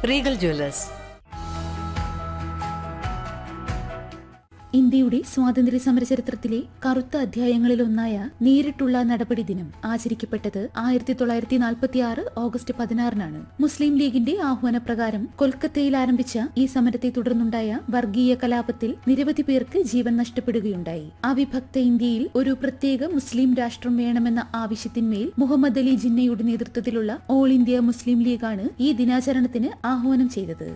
Regal Jewellers ഇന്ത്യയുടെ സ്വാതന്ത്ര്യ സമര ചരിത്രത്തിലെ കറുത്ത അധ്യായങ്ങളിലൊന്നായ നേരിട്ടുള്ള നടപടി ദിനം ആചരിക്കപ്പെട്ടത് ആയിരത്തി തൊള്ളായിരത്തി നാൽപ്പത്തി ആറ് ഓഗസ്റ്റ് പതിനാറിനാണ് മുസ്ലിം ലീഗിന്റെ ആഹ്വാനപ്രകാരം കൊൽക്കത്തയിൽ ആരംഭിച്ച ഈ സമരത്തെ തുടർന്നുണ്ടായ വർഗീയ കലാപത്തിൽ നിരവധി പേർക്ക് ജീവൻ നഷ്ടപ്പെടുകയുണ്ടായി അവിഭക്ത ഇന്ത്യയിൽ ഒരു പ്രത്യേക മുസ്ലിം രാഷ്ട്രം വേണമെന്ന ആവശ്യത്തിന്മേൽ മുഹമ്മദ് അലി ജിന്നയുടെ നേതൃത്വത്തിലുള്ള ഓൾ ഇന്ത്യ മുസ്ലിം ലീഗാണ് ഈ ദിനാചരണത്തിന് ആഹ്വാനം ചെയ്തത്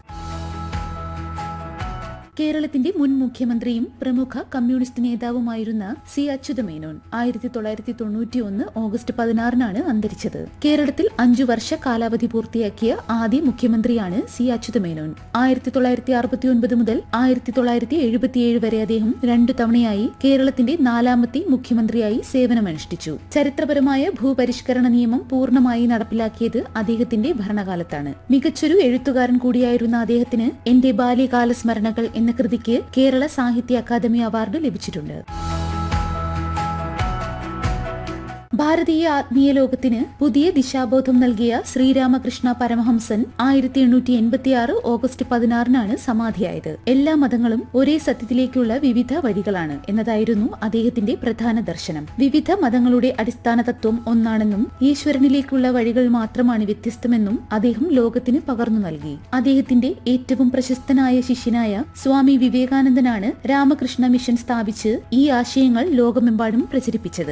കേരളത്തിന്റെ മുൻ മുഖ്യമന്ത്രിയും പ്രമുഖ കമ്മ്യൂണിസ്റ്റ് നേതാവുമായിരുന്ന സി അച്യുതമേനോൻ ആയിരത്തി തൊള്ളായിരത്തി തൊണ്ണൂറ്റി ഒന്ന് ഓഗസ്റ്റ് പതിനാറിനാണ് അന്തരിച്ചത് കേരളത്തിൽ അഞ്ചു വർഷ കാലാവധി പൂർത്തിയാക്കിയ ആദ്യ മുഖ്യമന്ത്രിയാണ് സി അച്യുതമേനോൻ ആയിരത്തി തൊള്ളായിരത്തി അറുപത്തി ഒൻപത് മുതൽ ആയിരത്തി തൊള്ളായിരത്തി എഴുപത്തിയേഴ് വരെ അദ്ദേഹം രണ്ടു തവണയായി കേരളത്തിന്റെ നാലാമത്തെ മുഖ്യമന്ത്രിയായി സേവനമനുഷ്ഠിച്ചു ചരിത്രപരമായ ഭൂപരിഷ്കരണ നിയമം പൂർണ്ണമായി നടപ്പിലാക്കിയത് അദ്ദേഹത്തിന്റെ ഭരണകാലത്താണ് മികച്ചൊരു എഴുത്തുകാരൻ കൂടിയായിരുന്ന അദ്ദേഹത്തിന് എന്റെ ബാല്യകാല സ്മരണകൾ എന്ന കൃതിക്ക് കേരള സാഹിത്യ അക്കാദമി അവാർഡ് ലഭിച്ചിട്ടുണ്ട് ഭാരതീയ ആത്മീയ ലോകത്തിന് പുതിയ ദിശാബോധം നൽകിയ ശ്രീരാമകൃഷ്ണ പരമഹംസൻ ആയിരത്തി എണ്ണൂറ്റി എൺപത്തി ആറ് ഓഗസ്റ്റ് പതിനാറിനാണ് സമാധിയായത് എല്ലാ മതങ്ങളും ഒരേ സത്യത്തിലേക്കുള്ള വിവിധ വഴികളാണ് എന്നതായിരുന്നു അദ്ദേഹത്തിന്റെ പ്രധാന ദർശനം വിവിധ മതങ്ങളുടെ അടിസ്ഥാന തത്വം ഒന്നാണെന്നും ഈശ്വരനിലേക്കുള്ള വഴികൾ മാത്രമാണ് വ്യത്യസ്തമെന്നും അദ്ദേഹം ലോകത്തിന് പകർന്നു നൽകി അദ്ദേഹത്തിന്റെ ഏറ്റവും പ്രശസ്തനായ ശിഷ്യനായ സ്വാമി വിവേകാനന്ദനാണ് രാമകൃഷ്ണ മിഷൻ സ്ഥാപിച്ച് ഈ ആശയങ്ങൾ ലോകമെമ്പാടും പ്രചരിപ്പിച്ചത്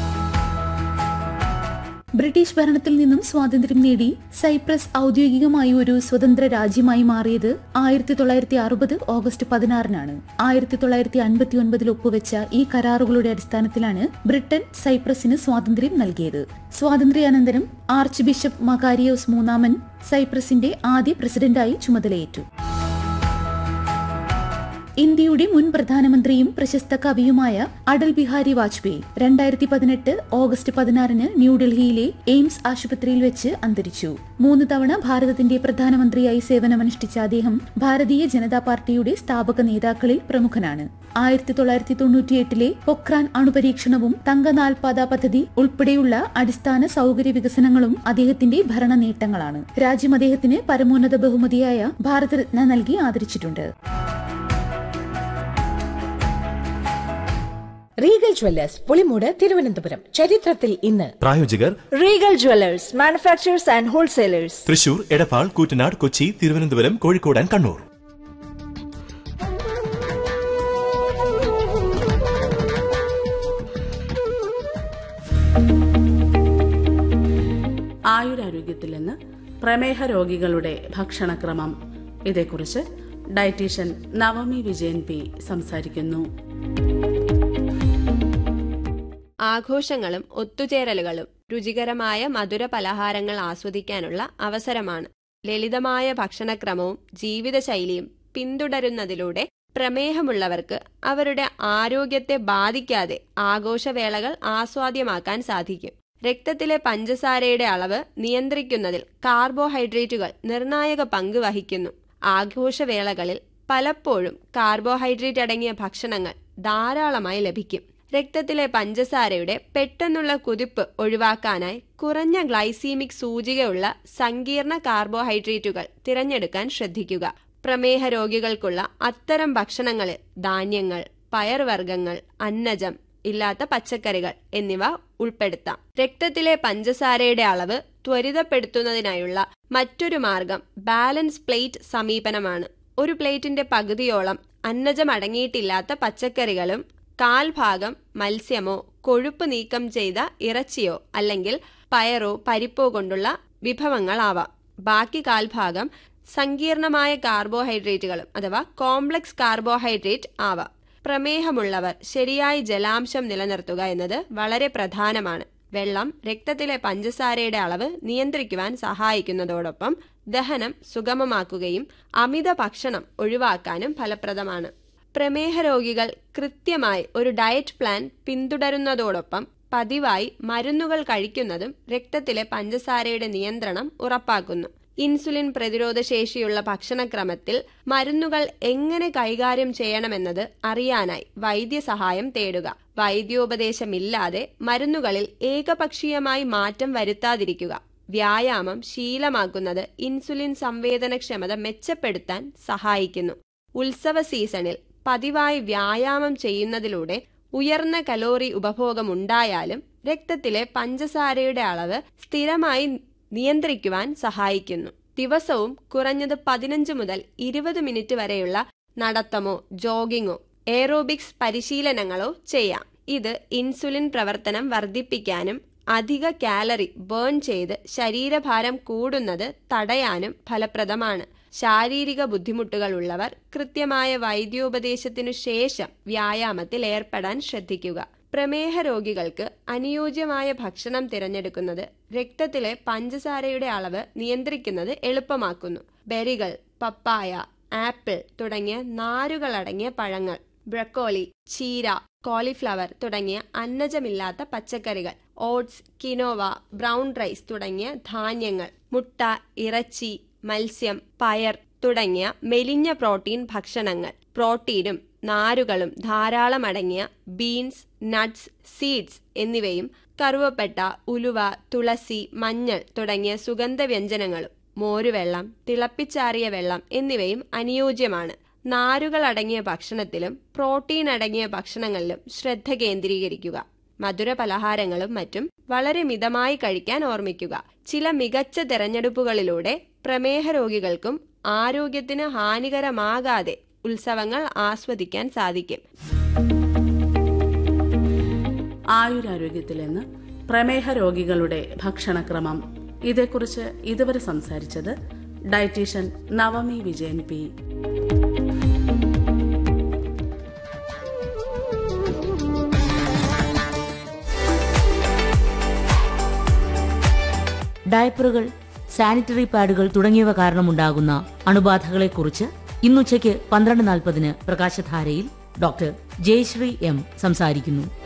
ബ്രിട്ടീഷ് ഭരണത്തിൽ നിന്നും സ്വാതന്ത്ര്യം നേടി സൈപ്രസ് ഔദ്യോഗികമായി ഒരു സ്വതന്ത്ര രാജ്യമായി മാറിയത് ആയിരത്തി തൊള്ളായിരത്തി അറുപത് ഓഗസ്റ്റ് പതിനാറിനാണ് ആയിരത്തി തൊള്ളായിരത്തി അൻപത്തി ഒൻപതിൽ ഒപ്പുവെച്ച ഈ കരാറുകളുടെ അടിസ്ഥാനത്തിലാണ് ബ്രിട്ടൻ സൈപ്രസിന് സ്വാതന്ത്ര്യം നൽകിയത് സ്വാതന്ത്ര്യാനന്തരം ആർച്ച് ബിഷപ്പ് മകാരിയോസ് മൂന്നാമൻ സൈപ്രസിന്റെ ആദ്യ പ്രസിഡന്റായി ചുമതലയേറ്റു ഇന്ത്യയുടെ മുൻ പ്രധാനമന്ത്രിയും പ്രശസ്ത കവിയുമായ അടൽ ബിഹാരി വാജ്പേയി രണ്ടായിരത്തി പതിനെട്ട് ഓഗസ്റ്റ് പതിനാറിന് ന്യൂഡൽഹിയിലെ എയിംസ് ആശുപത്രിയിൽ വെച്ച് അന്തരിച്ചു മൂന്ന് തവണ ഭാരതത്തിന്റെ പ്രധാനമന്ത്രിയായി സേവനമനുഷ്ഠിച്ച അദ്ദേഹം ഭാരതീയ ജനതാ പാർട്ടിയുടെ സ്ഥാപക നേതാക്കളിൽ പ്രമുഖനാണ് ആയിരത്തി തൊള്ളായിരത്തി തൊണ്ണൂറ്റിയെട്ടിലെ പൊക്രാൻ അണുപരീക്ഷണവും തങ്കനാൽപാത പദ്ധതി ഉൾപ്പെടെയുള്ള അടിസ്ഥാന സൗകര്യ വികസനങ്ങളും അദ്ദേഹത്തിന്റെ ഭരണ നേട്ടങ്ങളാണ് രാജ്യം അദ്ദേഹത്തിന് പരമോന്നത ബഹുമതിയായ ഭാരതരത്ന നൽകി ആദരിച്ചിട്ടുണ്ട് റീഗൽ ജ്വല്ലേഴ്സ് പുളിമൂട് തിരുവനന്തപുരം ചരിത്രത്തിൽ ഇന്ന് പ്രായോജകർ regal jewellers manufacturers and wholesalers Thrissur Edappal Koottanad Kochi Thiruvananthapuram Kozhikode and Kannur ആയുരാരോഗ്യത്തിൽ നിന്ന് പ്രമേഹ രോഗികളുടെ ഭക്ഷണക്രമം ഇതേക്കുറിച്ച് ഡയറ്റീഷ്യൻ നവമി വിജയൻ പി സംസാരിക്കുന്നു ആഘോഷങ്ങളും ഒത്തുചേരലുകളും രുചികരമായ മധുര പലഹാരങ്ങൾ ആസ്വദിക്കാനുള്ള അവസരമാണ് ലളിതമായ ഭക്ഷണക്രമവും ജീവിതശൈലിയും പിന്തുടരുന്നതിലൂടെ പ്രമേഹമുള്ളവർക്ക് അവരുടെ ആരോഗ്യത്തെ ബാധിക്കാതെ ആഘോഷവേളകൾ ആസ്വാദ്യമാക്കാൻ സാധിക്കും രക്തത്തിലെ പഞ്ചസാരയുടെ അളവ് നിയന്ത്രിക്കുന്നതിൽ കാർബോഹൈഡ്രേറ്റുകൾ നിർണായക പങ്ക് വഹിക്കുന്നു ആഘോഷവേളകളിൽ പലപ്പോഴും കാർബോഹൈഡ്രേറ്റ് അടങ്ങിയ ഭക്ഷണങ്ങൾ ധാരാളമായി ലഭിക്കും രക്തത്തിലെ പഞ്ചസാരയുടെ പെട്ടെന്നുള്ള കുതിപ്പ് ഒഴിവാക്കാനായി കുറഞ്ഞ ഗ്ലൈസീമിക് സൂചികയുള്ള സങ്കീർണ കാർബോഹൈഡ്രേറ്റുകൾ തിരഞ്ഞെടുക്കാൻ ശ്രദ്ധിക്കുക പ്രമേഹ രോഗികൾക്കുള്ള അത്തരം ഭക്ഷണങ്ങളിൽ ധാന്യങ്ങൾ പയർവർഗ്ഗങ്ങൾ അന്നജം ഇല്ലാത്ത പച്ചക്കറികൾ എന്നിവ ഉൾപ്പെടുത്താം രക്തത്തിലെ പഞ്ചസാരയുടെ അളവ് ത്വരിതപ്പെടുത്തുന്നതിനായുള്ള മറ്റൊരു മാർഗം ബാലൻസ് പ്ലേറ്റ് സമീപനമാണ് ഒരു പ്ലേറ്റിന്റെ പകുതിയോളം അന്നജം അടങ്ങിയിട്ടില്ലാത്ത പച്ചക്കറികളും കാൽ ഭാഗം മത്സ്യമോ കൊഴുപ്പ് നീക്കം ചെയ്ത ഇറച്ചിയോ അല്ലെങ്കിൽ പയറോ പരിപ്പോ കൊണ്ടുള്ള വിഭവങ്ങളാവാം ബാക്കി കാൽഭാഗം സങ്കീർണമായ കാർബോഹൈഡ്രേറ്റുകളും അഥവാ കോംപ്ലക്സ് കാർബോഹൈഡ്രേറ്റ് ആവാം പ്രമേഹമുള്ളവർ ശരിയായി ജലാംശം നിലനിർത്തുക എന്നത് വളരെ പ്രധാനമാണ് വെള്ളം രക്തത്തിലെ പഞ്ചസാരയുടെ അളവ് നിയന്ത്രിക്കുവാൻ സഹായിക്കുന്നതോടൊപ്പം ദഹനം സുഗമമാക്കുകയും അമിത ഭക്ഷണം ഒഴിവാക്കാനും ഫലപ്രദമാണ് പ്രമേഹ രോഗികൾ കൃത്യമായി ഒരു ഡയറ്റ് പ്ലാൻ പിന്തുടരുന്നതോടൊപ്പം പതിവായി മരുന്നുകൾ കഴിക്കുന്നതും രക്തത്തിലെ പഞ്ചസാരയുടെ നിയന്ത്രണം ഉറപ്പാക്കുന്നു ഇൻസുലിൻ പ്രതിരോധ ശേഷിയുള്ള ഭക്ഷണക്രമത്തിൽ മരുന്നുകൾ എങ്ങനെ കൈകാര്യം ചെയ്യണമെന്നത് അറിയാനായി വൈദ്യസഹായം തേടുക വൈദ്യോപദേശമില്ലാതെ മരുന്നുകളിൽ ഏകപക്ഷീയമായി മാറ്റം വരുത്താതിരിക്കുക വ്യായാമം ശീലമാക്കുന്നത് ഇൻസുലിൻ സംവേദനക്ഷമത മെച്ചപ്പെടുത്താൻ സഹായിക്കുന്നു ഉത്സവ സീസണിൽ പതിവായി വ്യായാമം ചെയ്യുന്നതിലൂടെ ഉയർന്ന കലോറി ഉപഭോഗമുണ്ടായാലും രക്തത്തിലെ പഞ്ചസാരയുടെ അളവ് സ്ഥിരമായി നിയന്ത്രിക്കുവാൻ സഹായിക്കുന്നു ദിവസവും കുറഞ്ഞത് പതിനഞ്ച് മുതൽ ഇരുപത് മിനിറ്റ് വരെയുള്ള നടത്തമോ ജോഗിങ്ങോ എയറോബിക്സ് പരിശീലനങ്ങളോ ചെയ്യാം ഇത് ഇൻസുലിൻ പ്രവർത്തനം വർദ്ധിപ്പിക്കാനും അധിക കാലറി ബേൺ ചെയ്ത് ശരീരഭാരം കൂടുന്നത് തടയാനും ഫലപ്രദമാണ് ശാരീരിക ബുദ്ധിമുട്ടുകൾ ഉള്ളവർ കൃത്യമായ വൈദ്യോപദേശത്തിനു ശേഷം വ്യായാമത്തിൽ ഏർപ്പെടാൻ ശ്രദ്ധിക്കുക പ്രമേഹ രോഗികൾക്ക് അനുയോജ്യമായ ഭക്ഷണം തിരഞ്ഞെടുക്കുന്നത് രക്തത്തിലെ പഞ്ചസാരയുടെ അളവ് നിയന്ത്രിക്കുന്നത് എളുപ്പമാക്കുന്നു ബെറികൾ പപ്പായ ആപ്പിൾ തുടങ്ങിയ നാരുകളടങ്ങിയ പഴങ്ങൾ ബ്രക്കോളി ചീര കോളിഫ്ലവർ തുടങ്ങിയ അന്നജമില്ലാത്ത പച്ചക്കറികൾ ഓട്സ് കിനോവ ബ്രൗൺ റൈസ് തുടങ്ങിയ ധാന്യങ്ങൾ മുട്ട ഇറച്ചി മത്സ്യം പയർ തുടങ്ങിയ മെലിഞ്ഞ പ്രോട്ടീൻ ഭക്ഷണങ്ങൾ പ്രോട്ടീനും നാരുകളും ധാരാളം അടങ്ങിയ ബീൻസ് നട്ട്സ് സീഡ്സ് എന്നിവയും കറുവപ്പട്ട ഉലുവ തുളസി മഞ്ഞൾ തുടങ്ങിയ സുഗന്ധവ്യഞ്ജനങ്ങളും മോരുവെള്ളം തിളപ്പിച്ചാറിയ വെള്ളം എന്നിവയും അനുയോജ്യമാണ് നാരുകൾ അടങ്ങിയ ഭക്ഷണത്തിലും പ്രോട്ടീൻ അടങ്ങിയ ഭക്ഷണങ്ങളിലും ശ്രദ്ധ കേന്ദ്രീകരിക്കുക മധുര പലഹാരങ്ങളും മറ്റും വളരെ മിതമായി കഴിക്കാൻ ഓർമ്മിക്കുക ചില മികച്ച തെരഞ്ഞെടുപ്പുകളിലൂടെ പ്രമേഹ രോഗികൾക്കും ആരോഗ്യത്തിന് ഹാനികരമാകാതെ ഉത്സവങ്ങൾ ആസ്വദിക്കാൻ സാധിക്കും ആയുരാരോഗ്യത്തിൽ നിന്ന് പ്രമേഹ രോഗികളുടെ ഭക്ഷണക്രമം ഇതേക്കുറിച്ച് ഇതുവരെ സംസാരിച്ചത് ഡയറ്റീഷ്യൻ നവമി വിജയൻ പി ഡയപ്പറുകൾ സാനിറ്ററി പാഡുകൾ തുടങ്ങിയവ കാരണമുണ്ടാകുന്ന അണുബാധകളെക്കുറിച്ച് ഇന്നുച്ചയ്ക്ക് പന്ത്രണ്ട് നാൽപ്പതിന് പ്രകാശധാരയിൽ ഡോക്ടർ ജയശ്രീ എം സംസാരിക്കുന്നു